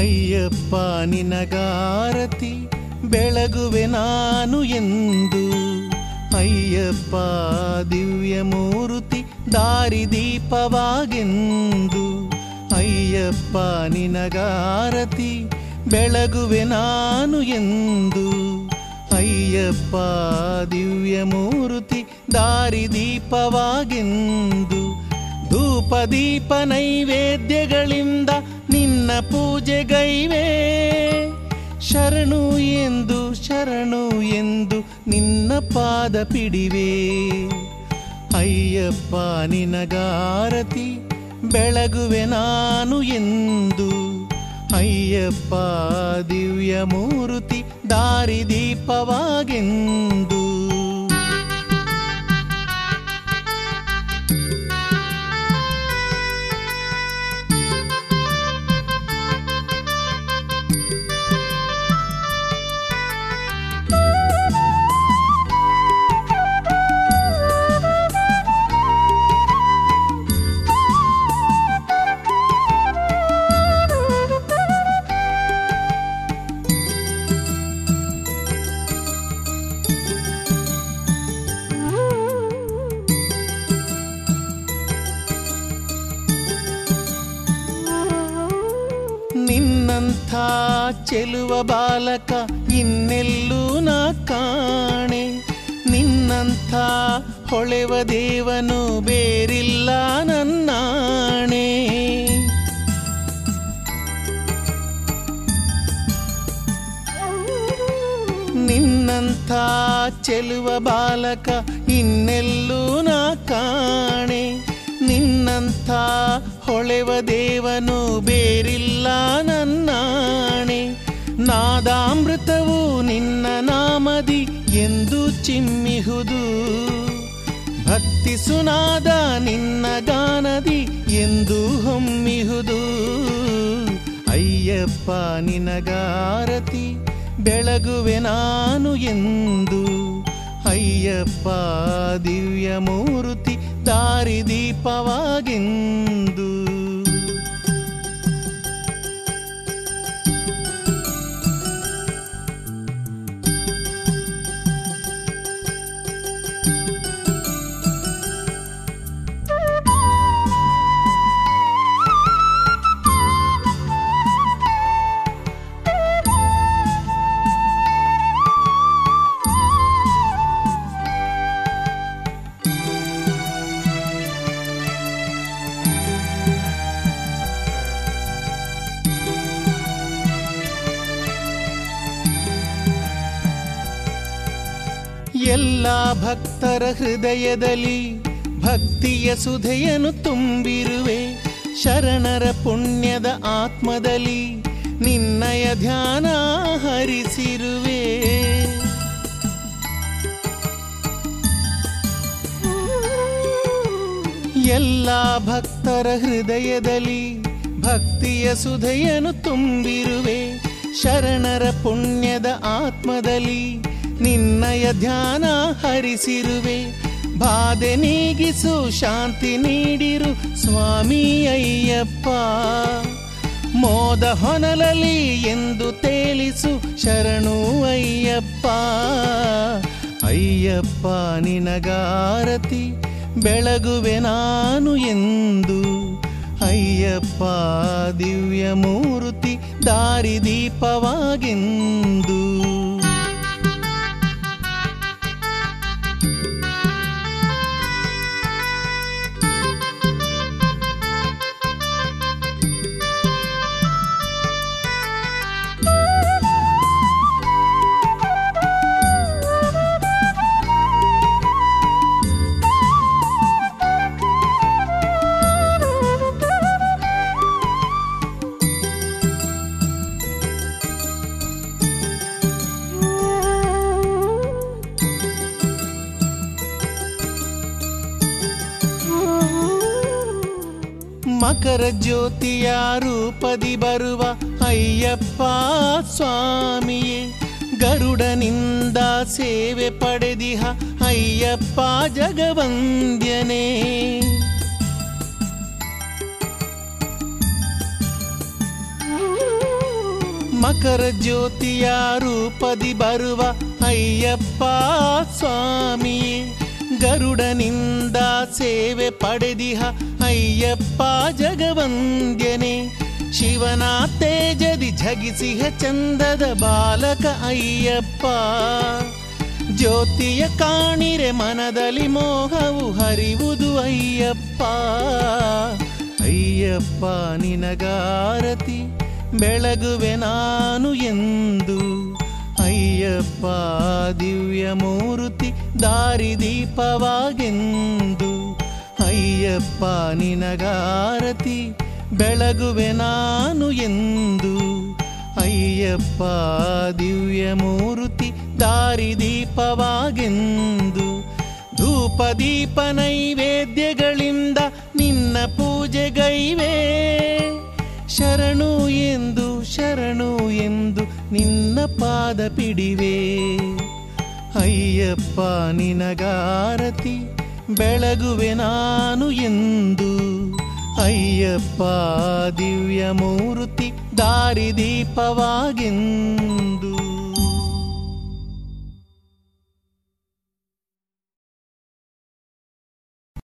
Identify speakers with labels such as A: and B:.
A: ಅಯ್ಯಪ್ಪ ನಿನಗಾರತಿ ಬೆಳಗುವೆ ನಾನು ಎಂದು ಅಯ್ಯಪ್ಪ ದಿವ್ಯ ಮೂರುತಿ ದಾರಿದೀಪವಾಗೆಂದು ಅಯ್ಯಪ್ಪ ನಿನಗಾರತಿ ಬೆಳಗುವೆ ನಾನು ಎಂದು ಅಯ್ಯಪ್ಪ ದಿವ್ಯ ಮೂರುತಿ ದಾರಿದೀಪವಾಗೆಂದು ಧೂಪ ದೀಪ ನೈವೇದ್ಯಗಳಿಂದ ನಿನ್ನ ಪೂಜೆಗೈವೆ ಶರಣು ಎಂದು ಶರಣು ಎಂದು ನಿನ್ನ ಪಾದ ಪಿಡಿವೆ ಅಯ್ಯಪ್ಪ ನಿನಗಾರತಿ ಬೆಳಗುವೆ ನಾನು ಎಂದು ಅಯ್ಯಪ್ಪ ದಿವ್ಯ ಮೂರುತಿ ದಾರಿದೀಪವಾಗೆಂದು ನಿನ್ನಂಥ ಚೆಲುವ ಬಾಲಕ ಇನ್ನೆಲ್ಲೂ ನಾ ಕಾಣೆ ನಿನ್ನಂಥ ಹೊಳೆವ ದೇವನು ಬೇರಿಲ್ಲ ನನ್ನಾಣೆ ನಿನ್ನಂಥ ಚೆಲುವ ಬಾಲಕ ಇನ್ನೆಲ್ಲೂ ನಾ ಕಾಣೆ ನಿನ್ನಂಥ ಹೊಳೆವ ದೇವನು ಬೇರಿಲ್ಲ ನನ್ನಾಣೆ ನಾದಾಮೃತವು ನಿನ್ನ ನಾಮದಿ ಎಂದು ಚಿಮ್ಮಿಹುದು ಭಕ್ತಿ ಸುನಾದ ನಿನ್ನ ಗಾನದಿ ಎಂದು ಹೊಮ್ಮಿಹುದು ಅಯ್ಯಪ್ಪ ನಿನಗಾರತಿ ಬೆಳಗುವೆ ನಾನು ಎಂದು ಅಯ್ಯಪ್ಪ ದಿವ್ಯ ಮೂರುತಿ ದಾರಿದೀಪವಾಗೆಂದು ಎಲ್ಲ ಭಕ್ತರ ಹೃದಯದಲ್ಲಿ ಭಕ್ತಿಯ ಸುಧೆಯನ್ನು ತುಂಬಿರುವೆ ಶರಣರ ಪುಣ್ಯದ ಆತ್ಮದಲ್ಲಿ ನಿನ್ನಯ ಧ್ಯಾನ ಹರಿಸಿರುವೆ ಎಲ್ಲ ಭಕ್ತರ ಹೃದಯದಲ್ಲಿ ಭಕ್ತಿಯ ಸುಧೆಯನ್ನು ತುಂಬಿರುವೆ ಶರಣರ ಪುಣ್ಯದ ಆತ್ಮದಲ್ಲಿ ನಿನ್ನಯ ಧ್ಯಾನ ಹರಿಸಿರುವೆ ಬಾಧೆ ನೀಗಿಸು ಶಾಂತಿ ನೀಡಿರು ಸ್ವಾಮಿ ಅಯ್ಯಪ್ಪ ಮೋದ ಹೊನಲಲಿ ಎಂದು ತೇಲಿಸು ಶರಣು ಅಯ್ಯಪ್ಪ ಅಯ್ಯಪ್ಪ ನಿನಗಾರತಿ ಬೆಳಗುವೆ ನಾನು ಎಂದು ಅಯ್ಯಪ್ಪ ದಿವ್ಯ ಮೂರುತಿ ದಾರಿದೀಪವಾಗೆಂದು ಮಕರ ಜ್ಯೋತಿಯ ರೂಪದಿ ಬರುವ ಅಯ್ಯಪ್ಪ ಸ್ವಾಮಿಯೇ ಗರುಡನಿಂದ ಸೇವೆ ಪಡೆದಿಹ ಅಯ್ಯಪ್ಪ ಜಗವಂದ್ಯನೇ ಮಕರ ಜ್ಯೋತಿಯ ರೂಪದಿ ಬರುವ ಅಯ್ಯಪ್ಪ ಸ್ವಾಮಿಯೇ ಗರುಡನಿಂದ ಸೇವೆ ಪಡೆದಿಹ ಅಯ್ಯಪ್ಪ ಜಗವಂದ್ಯನೆ ಶಿವನ ತೇಜದಿ ಝಗಿಸಿಹ ಚಂದದ ಬಾಲಕ ಅಯ್ಯಪ್ಪ ಜ್ಯೋತಿಯ ಕಾಣಿರೆ ಮನದಲ್ಲಿ ಮೋಹವು ಹರಿವುದು ಅಯ್ಯಪ್ಪ ಅಯ್ಯಪ್ಪ ನಿನಗಾರತಿ ಬೆಳಗುವೆ ನಾನು ಎಂದು ಅಯ್ಯಪ್ಪ ದಿವ್ಯ ಮೂರುತಿ ದಾರಿದೀಪವಾಗೆಂದು ಅಯ್ಯಪ್ಪ ನಿನಗಾರತಿ ಬೆಳಗುವೆ ನಾನು ಎಂದು ಅಯ್ಯಪ್ಪ ದಿವ್ಯ ಮೂರುತಿ ದಾರಿದೀಪವಾಗೆಂದು ಧೂಪ ದೀಪ ನೈವೇದ್ಯಗಳಿಂದ ನಿನ್ನ ಪೂಜೆಗೈವೇ ಶರಣು ಎಂದು ಶರಣು ಎಂದು ನಿನ್ನ ಪಾದ ಪಿಡಿವೆ ಅಯ್ಯಪ್ಪ ನಿನಗಾರತಿ ಬೆಳಗುವೆ ನಾನು ಎಂದು ಅಯ್ಯಪ್ಪ ದಿವ್ಯ ಮೂರುತಿ ದಾರಿದೀಪವಾಗೆಂದು